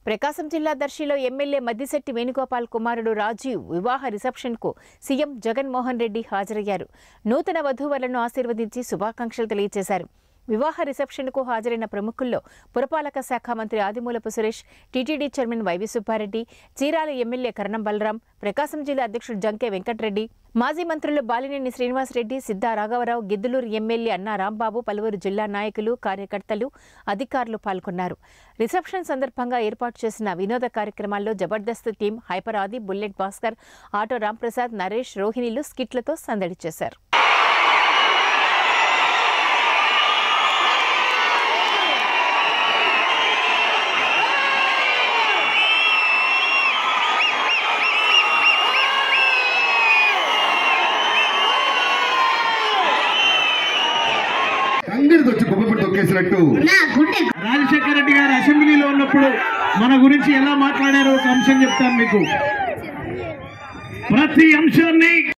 ప్రకాశం జిల్లా దర్శిలో ఎమ్మెల్యే మద్దిశెట్టి వేణుగోపాల్ కుమారుడు రాజీవ్ వివాహ రిసెప్షన్కు సీఎం జగన్మోహన్ రెడ్డి హాజరయ్యారు నూతన వధూవరులను ఆశీర్వదించి శుభాకాంక్షలు తెలియజేశారు వివాహ రిసెప్షన్కు హాజరైన ప్రముఖుల్లో పురపాలక శాఖ మంత్రి Adimulapu Suresh TTD chairman YV Subbareddy Chirala MLA Karanam Balaram Prakasam జిల్లా అధ్యక్షుడు జంకే వెంకటరెడ్డి మాజీ మంత్రులు బాలినేని శ్రీనివాసరెడ్డి సిద్ధా రాఘవరావు గిద్దలూరు ఎమ్మెల్యే అన్నా రాంబాబు పలువురు జిల్లా నాయకులు కార్యకర్తలు అధికారులు పాల్గొన్నారు రిసెప్షన్ సందర్భంగా ఏర్పాటు చేసిన వినోద కార్యక్రమాల్లో Jabardasth team hyper Aadi bullet Bhaskar auto Ramprasad Naresh రోహిణిలు స్కిట్లతో సందడి చేశారు కంగిరి వచ్చి కుప్పపెట్టి తొక్కేసినట్టు నా గుండె రాజశేఖర రెడ్డి గారు అసెంబ్లీలో ఉన్నప్పుడు మన గురించి ఎలా మాట్లాడారో ఒక అంశం చెప్తాను మీకు ప్రతి అంశాన్ని